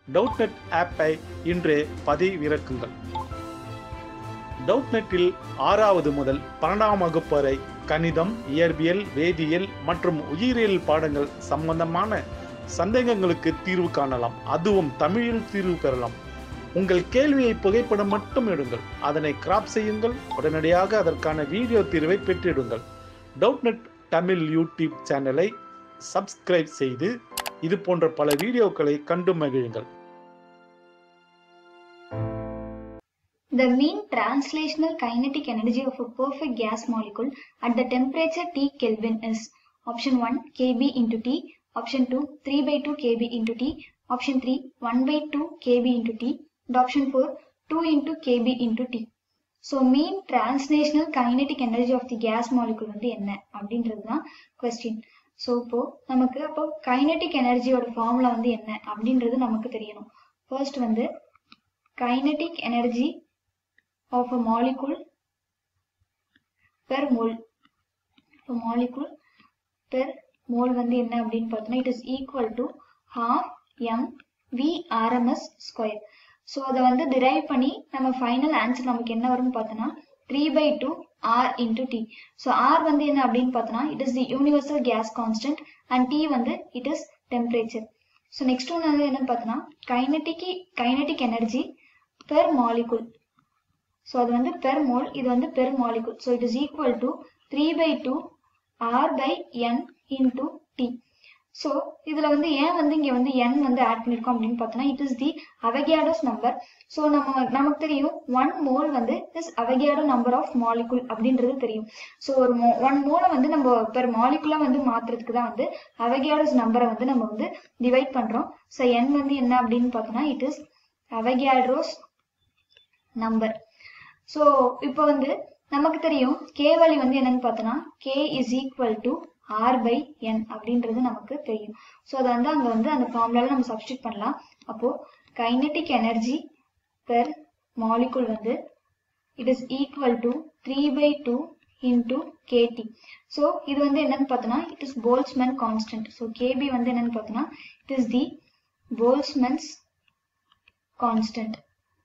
டவுட்நெட் ஆப்பை இன்றே பதிவிறக்குங்கள் டவுட்நெட்டில் ஆறாவது முதல் பன்னெண்டாம் வகுப்பு வரை கணிதம் இயற்பியல் வேதியியல் மற்றும் உயிரியல் பாடங்கள் சம்பந்தமான சந்தேகங்களுக்கு தீர்வு காணலாம் அதுவும் தமிழில் தீர்வு பெறலாம் உங்கள் கேள்வியை புகைப்படம் மட்டும் எடுங்கள் அதனை கிராப் செய்யுங்கள் உடனடியாக அதற்கான வீடியோ தீர்வை பெற்றிடுங்கள் டவுட்நெட் தமிழ் யூடியூப் சேனலை சப்ஸ்கிரைப் செய்து இது போன்ற பல வீடியோக்களை கண்டு மகிழுங்கள் The mean translational kinetic energy of a perfect gas molecule at the temperature T Kelvin is option 1 kb into T, option 2 3 by 2 kb into T, option 3 1 by 2 kb into T, and option 4 2 into kb into T. So mean translational kinetic energy of the gas molecule வந்து என்ன அப்படின்றது தான் question so இப்போ நமக்கு அப்போ kinetic எனர்ஜியோட formula வந்து என்ன அப்படின்றது நமக்கு தெரியணும் ஃபர்ஸ்ட் வந்து kinetic energy of a molecule per mole இப்போ molecule per mole வந்து என்ன அப்படின்னு பார்த்தோம்னா it is equal to half m v rms square so அதை வந்து டிரைவ் பண்ணி நம்ம ஃபைனல் ஆன்சர் நமக்கு என்ன வரும்னு பார்த்தோம்னா three by two R into T so R வந்து என்ன அப்படின்னு பார்த்தோம்னா it is the universal gas constant and T வந்து it is temperature so next ஒன்று வந்து என்னன்னு பார்த்தோம்னா kinetic kinetic energy per molecule so அது வந்து பெர் மோல் இது வந்து per molecule so it is equal to three by two R by N into T so இதில் வந்து ஏன் வந்து இங்கே வந்து என் வந்து ஆட் பண்ணியிருக்கோம் அப்படின்னு பார்த்தோன்னா it is the Avogadro's number so நம்ம நமக்கு தெரியும் ஒன் மோல் வந்து is Avogadro number of molecule அப்படின்றது தெரியும் ஸோ ஒரு மோ ஒன் மோலை வந்து நம்ம பெர் மாலிகுலாக வந்து மாற்றுறதுக்கு தான் வந்து அவகேடோஸ் நம்பரை வந்து நம்ம வந்து டிவைட் பண்ணுறோம் ஸோ என் வந்து என்ன அப்படின்னு பார்த்தோன்னா it is Avogadro's number so இப்போ வந்து நமக்கு தெரியும் கே வேல்யூ வந்து என்னன்னு பார்த்தோன்னா K is equal to R by N அப்படின்றது நமக்கு தெரியும் ஸோ அதை வந்து அங்கே வந்து அந்த ஃபார்முலாவில் நம்ம சப்ஸ்டியூட் பண்ணலாம் அப்போ கைனட்டிக் எனர்ஜி பெர் மாலிகுல் வந்து it is equal to three by two into KT so இது வந்து என்னன்னு பார்த்தோன்னா it is Boltzmann constant so KB வந்து என்னன்னு பார்த்தோன்னா it is the Boltzmann's constant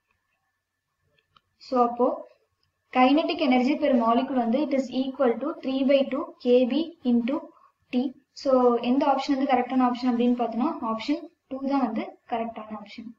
so அப்போ கைனட்டிக் எனர்ஜி பெர் மாலிகுல் வந்து it is equal to three by two KB into T so எந்த ஆப்ஷன் வந்து கரெக்டான ஆப்ஷன் அப்படின்னு பார்த்தோன்னா ஆப்ஷன் டூ தான் வந்து கரெக்டான ஆப்ஷன்